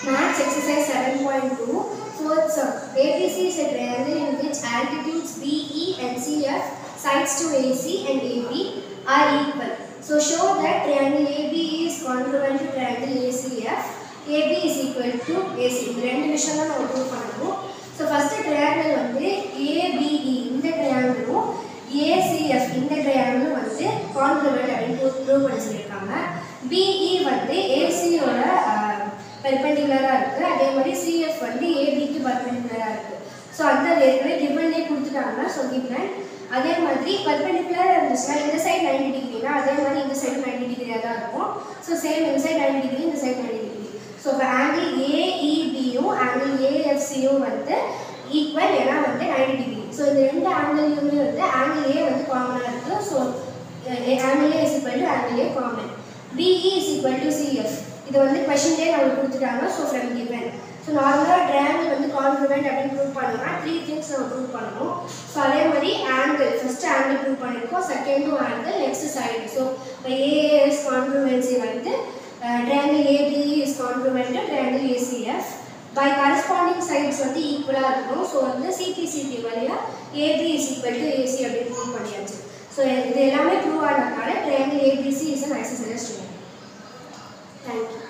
Max exercise 7.2 fourth sum. ABC is a triangle in which altitudes BE and CF, sides to AC and AB are equal. So show that triangle AB is congruent to triangle ACF. AB is equal to AC. இந்த ரெண்டு விஷயம் தான் நம்ம prove பண்ணணும் so first triangle வந்து ABE இந்த ட்ரையாங்கிளும் ACF இந்த ட்ரையாங்கிளும் வந்து கான்க்ரூவெண்ட் அப்படின்னு ப்ரூவ் பண்ணி சொல்லியிருக்காங்க பிஇ வந்து ஏசியோட பெர்பெண்டிகுலராக இருக்குது அதே மாதிரி சிஎஃப் வந்து ஏபிக்கு பெர்பெண்டிகுலராக இருக்குது ஸோ அந்த ஏற்கனவே கிவன்லேயே கொடுத்துட்டாங்க ஸோ கிவன் அதே மாதிரி பர்பெண்டிகுலர் இருந்துச்சுன்னா இந்த சைடு நைன்டி டிகிரினா அதே மாதிரி இந்த சைடு நைன்டி டிகிரியாக தான் இருக்கும் ஸோ சேம் இந்த சைடு நைன்டி டிகிரி இந்த சைடு நைன்டி டிகிரி ஸோ இப்போ ஆங்கிள் ஏஇபியும் ஆங்கிள் ஏஎஃப்சியும் வந்து ஈக்குவல் ஏன்னா வந்து நைன்டி டிகிரி ஸோ இந்த ரெண்டு ஆங்கிள்லையுமே வந்து ஆங்கிள் ஏ வந்து காமனாக இருக்குது so angle A is equal to angle A common BE is equal to CF இது வந்து கொஷின்லேயே நம்மளுக்கு கொடுத்துட்டாங்க ஸோ ஃப்ரம் கிவன் ஸோ நார்மலாக ட்ரையாங்கிள் வந்து கான்ஃபிடென்ட் அப்படின்னு ப்ரூவ் பண்ணோம்னா த்ரீ திங்ஸ் நம்ம ப்ரூவ் பண்ணணும் ஸோ அதே மாதிரி ஆங்கிள் ஃபஸ்ட்டு ஆங்கிள் ப்ரூவ் பண்ணியிருக்கோம் செகண்டும் ஆங்கிள் நெக்ஸ்ட் சைடு ஸோ இப்போ ஏஎஸ் கான்ஃபிடென்சி வந்து triangle AB is congruent triangle ACF by corresponding sides வந்து ஈக்குவலாக இருக்கணும் ஸோ வந்து சிபிசிபி வழியாக AB is equal to AC அப்படின்னு ப்ரூவ் பண்ணியாச்சு ஸோ இது எல்லாமே ப்ரூவ் ஆனதுனால triangle ABC is an isosceles triangle thank you